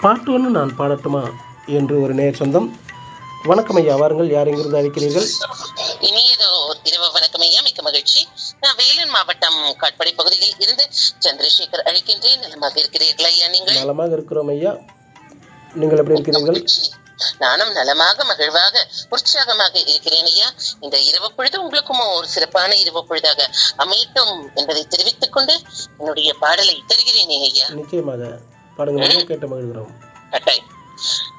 பாட்டு ஒன்று நான் பாடட்டுமா என்று ஒரு நேர் சொந்தம் வணக்கம் ஐயா வாருங்கள் யார் எங்கிருந்து அழைக்கிறீர்கள் இனியதோ இரவு வணக்கம் ஐயா மிக்க மகிழ்ச்சி நான் வேலூர் மாவட்டம் காட்பாடி பகுதியில் இருந்து சந்திரசேகர் அழைக்கின்றேன் நலமாக இருக்கிறீர்களா ஐயா நீங்கள் நலமாக இருக்கிறோம் ஐயா நீங்கள் எப்படி இருக்கிறீர்கள் மகிழ்ச்சி. நானும் நலமாக மகிழ்வாக உற்சாகமாக இருக்கிறேன் ஐயா இந்த இரவு பொழுது உங்களுக்கும் ஒரு சிறப்பான இரவு பொழுதாக அமையட்டும் என்பதை தெரிவித்துக் கொண்டு என்னுடைய பாடலை தருகிறேனே ஐயா நிச்சயமாக பாடுங்கள் கேட்டு மகிழ்கிறோம் கட்டாயம்